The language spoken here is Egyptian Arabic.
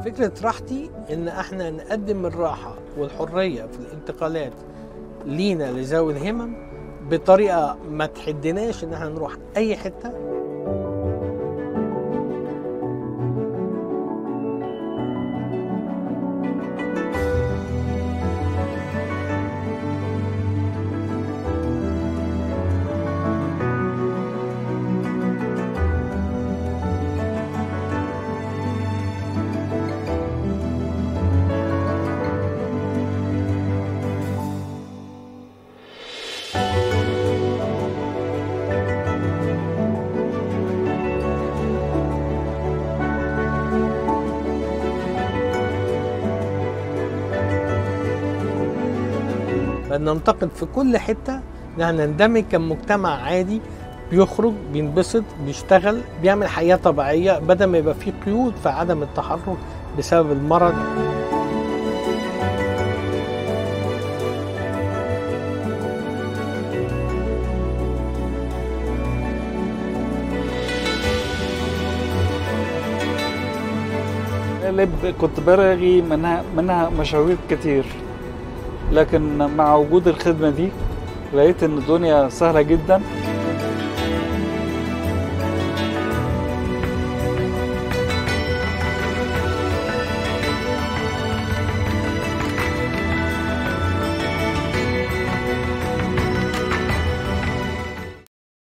فكرة راحتي إن إحنا نقدم الراحة والحرية في الانتقالات لينا لذوي الهمم بطريقة ما تحدناش إن إحنا نروح أي حتة ننتقد في كل حتة إن إحنا نندمج كمجتمع عادي بيخرج بينبسط بيشتغل بيعمل حياة طبيعية بدل ما يبقى فيه قيود في عدم التحرك بسبب المرض غالب كنت برغي منها منها مشاوير كتير لكن مع وجود الخدمة دي لقيت ان الدنيا سهلة جدا